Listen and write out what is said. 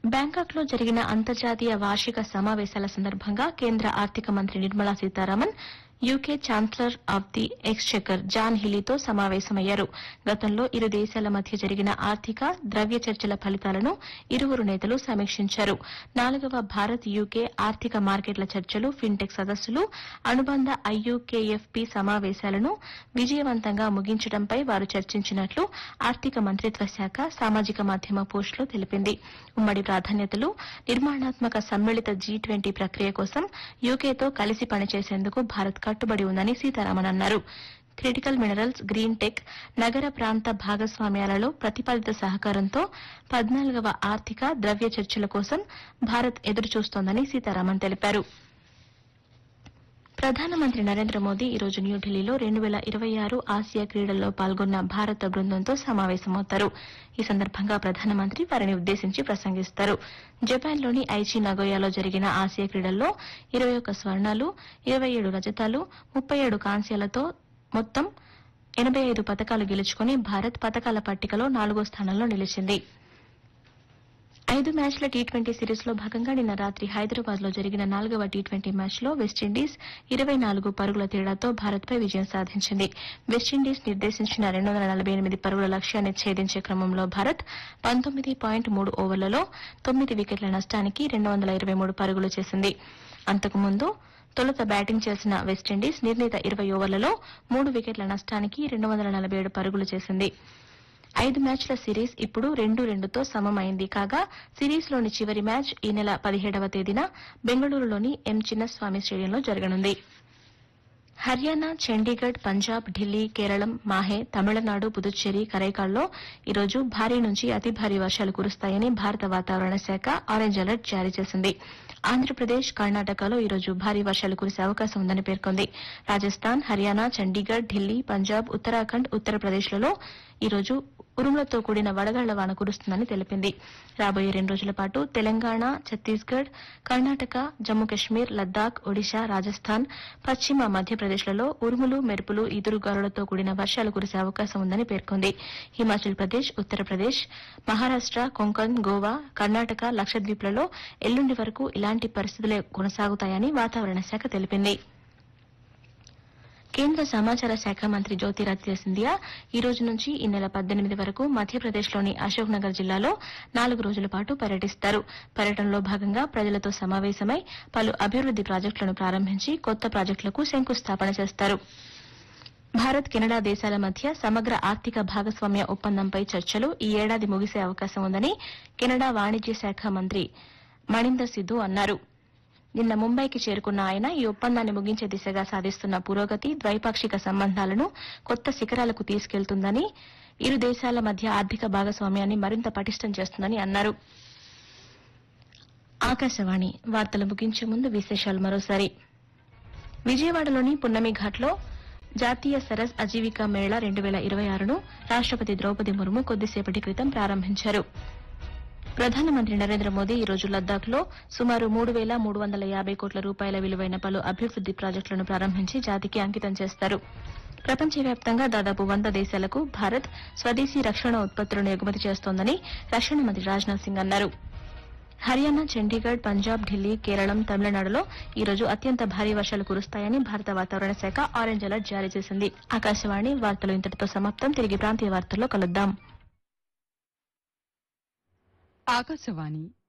Bangkok లో జరిగిన అంతర్జాతీయ వార్షిక సమావేశాల సందర్భంగా కేంద్ర ఆర్థిక మంత్రి Nirmala Sitharaman UK chancellor of the exchequer John హిలీతో సమావేశమయ్యారు గతంలో ఇరు దేశాల మధ్య జరిగిన ఆర్థిక ద్రవ్య చర్చల ఫలితాలను ఇరువురు నేతలు సమీక్షించారు నాలుగవ భారత్ యూకే ఆర్థిక మార్కెట్ల చర్చలు ఫిన్టెక్ సదస్సులు అనుబంధ ఐయుకేఎఫ్పి సమావేశాలను విజయవంతంగా ముగించడంపై వారు చర్చించినట్లు ఆర్థిక మంత్రిత్వ శాఖ సామాజిక మాధ్యమ పోస్టులో తెలిపింది ఉమ్మడి ప్రాధాన్యతలు నిర్మాణాత్మక సమ్మిళిత జీ ట్వంటీ ప్రక్రియ కోసం యూకేతో కలిసి పనిచేసేందుకు భారత్ కట్టుబడి ఉందని సీతారామన్ అన్నారు క్రిటికల్ మినరల్స్ గ్రీన్ టెక్ నగర ప్రాంత భాగస్వామ్యాలలో ప్రతిపాదిత సహకారంతో పద్నాలుగవ ఆర్థిక ద్రవ్య చర్చల కోసం భారత్ ఎదురుచూస్తోందని సీతారామన్ తెలిపారు ప్రధానమంత్రి నరేంద్ర మోదీ ఈరోజు న్యూఢిల్లీలో రెండు వేల ఇరవై ఆరు ఆసియా క్రీడల్లో పాల్గొన్న భారత బృందంతో సమావేశమవుతారు ఈ సందర్భంగా ప్రధానమంత్రి వారిని ఉద్దేశించి ప్రసంగిస్తారు జపాన్లోని ఐచి నగోయాలో జరిగిన ఆసియా క్రీడల్లో ఇరవై ఒక్క స్వర్ణాలు ఇరవై ఏడు రజతాలు ముప్పై ఏడు కాంస్యాలతో మొత్తం ఎనబై ఐదు పతకాలు గెలుచుకుని భారత్ పతకాల పట్టికలో నాలుగో స్థానంలో నిలిచింది ఐదు మ్యాచ్ల టీ ట్వంటీ సిరీస్ లో భాగంగా నిన్న రాత్రి హైదరాబాద్ లో జరిగిన నాలుగవ టీ ట్వంటీ మ్యాచ్ లో వెస్టిండీస్ ఇరవై నాలుగు పరుగుల తేడాతో భారత్ పై విజయం సాధించింది వెస్టిండీస్ నిర్దేశించిన రెండు వందల నలభై ఎనిమిది పరుగుల లక్ష్యాన్ని ఛేదించే క్రమంలో భారత్ పంతొమ్మిది పాయింట్ మూడు ఓవర్లలో తొమ్మిది వికెట్ల నష్టానికి రెండు వందల ఇరవై మూడు పరుగులు చేసింది అంతకుముందు తొలుత బ్యాటింగ్ చేసిన వెస్టిండీస్ నిర్ణీత ఇరవై ఓవర్లలో మూడు వికెట్ల నష్టానికి రెండు వందల నలభై ఏడు పరుగులు చేసింది ఐదు మ్యాచ్ల సిరీస్ ఇప్పుడు రెండు రెండుతో సమమైంది కాగా సిరీస్లోని చివరి మ్యాచ్ ఈ నెల పదిహేడవ తేదీన బెంగళూరులోని ఎం చిన్నస్వామి స్టేడియంలో జరగనుంది హర్యానా చండీగఢ్ పంజాబ్ ఢిల్లీ కేరళం మాహే తమిళనాడు పుదుచ్చేరి కరైకాల్లో ఈరోజు భారీ నుంచి అతి భారీ వర్షాలు కురుస్తాయని భారత వాతావరణ శాఖ ఆరెంజ్ అలర్ట్ జారీ చేసింది ఆంధ్రప్రదేశ్ కర్ణాటకలో ఈరోజు భారీ వర్షాలు కురిసే అవకాశం ఉందని పేర్కొంది రాజస్థాన్ హర్యానా చండీగఢ్ ఢిల్లీ పంజాబ్ ఉత్తరాఖండ్ ఉత్తరప్రదేశ్లలో ఈరోజు ఉరుములతో కూడిన వడగళ్ల వాన కురుస్తుందని తెలిపింది రాబోయే రెండు రోజుల పాటు తెలంగాణ ఛత్తీస్గఢ్ కర్ణాటక జమ్మూ కశ్మీర్ లద్దాఖ్ ఒడిశా రాజస్థాన్ పశ్చిమ మధ్యప్రదేశ్లలో ఉరుములు మెరుపులు ఈదురుగాలులతో కూడిన వర్షాలు కురిసే అవకాశం ఉందని పేర్కొంది హిమాచల్ ప్రదేశ్ ఉత్తరప్రదేశ్ మహారాష్ట కొంకణ్ గోవా కర్ణాటక లక్షద్వీప్లలో ఎల్లుండి వరకు ఇలాంటి పరిస్థితులే కొనసాగుతాయని వాతావరణ శాఖ తెలిపింది కేంద్ర సమాచార శాఖ మంత్రి జ్యోతిరాదిత్య సింధియా ఈ రోజు నుంచి ఈ నెల పద్దెనిమిది వరకు మధ్యప్రదేశ్లోని అశోక్ నగర్ జిల్లాలో నాలుగు రోజుల పాటు పర్యటిస్తారు పర్యటనలో భాగంగా ప్రజలతో సమావేశమై పలు అభివృద్ది ప్రాజెక్టులను ప్రారంభించి కొత్త ప్రాజెక్టులకు శంకుస్థాపన చేస్తారు భారత్ కెనడా దేశాల మధ్య సమగ్ర ఆర్థిక భాగస్వామ్య ఒప్పందంపై చర్చలు ఈ ఏడాది ముగిసే అవకాశం ఉందని కెనడా వాణిజ్య శాఖ మంత్రి మణీందర్ సిద్దు అన్నారు నిన్న ముంబైకి చేరుకున్న ఆయన ఈ ఒప్పందాన్ని ముగించే దిశగా సాధిస్తున్న పురోగతి ద్వైపాక్షిక సంబంధాలను కొత్త శిఖరాలకు తీసుకెళ్తుందని ఇరు దేశాల మధ్య ఆర్థిక భాగస్వామ్యాన్ని మరింత పటిష్టం చేస్తుందని అన్నారు ఆకాశవాణి వార్తలు ముగించే ముందు విశేషాలు మరోసారి విజయవాడలోని పున్నమి ఘాట్లో జాతీయ సరస్ అజీవికా మేళా రెండు వేల ఇరవై ఆరును రాష్టపతి ద్రౌపది ముర్ము కొద్దిసేపటి క్రితం ప్రారంభించారు ప్రధానమంత్రి నరేంద్ర మోదీ ఈ రోజు లద్దాఖ్ లో సుమారు మూడు వేల మూడు వందల యాభై కోట్ల రూపాయల విలువైన పలు అభివృద్ది ప్రాజెక్టులను ప్రారంభించి జాతికి అంకితం చేస్తారు ప్రపంచవ్యాప్తంగా దాదాపు వంద దేశాలకు భారత్ స్వదేశీ రక్షణ ఉత్పత్తులను ఎగుమతి చేస్తోందని రక్షణ మంత్రి రాజ్నాథ్ సింగ్ అన్నారు హర్యానా చండీగఢ్ పంజాబ్ ఢిల్లీ కేరళం తమిళనాడులో ఈ రోజు అత్యంత భారీ వర్షాలు కురుస్తాయని భారత వాతావరణ శాఖ ఆరెంజ్ అలర్ట్ జారీ చేసింది ఆకాశవాణి వార్తలు ఇంతటితో సమాప్తం తిరిగి ప్రాంతీయ వార్తల్లో కలుద్దాం ఆకాశవాణి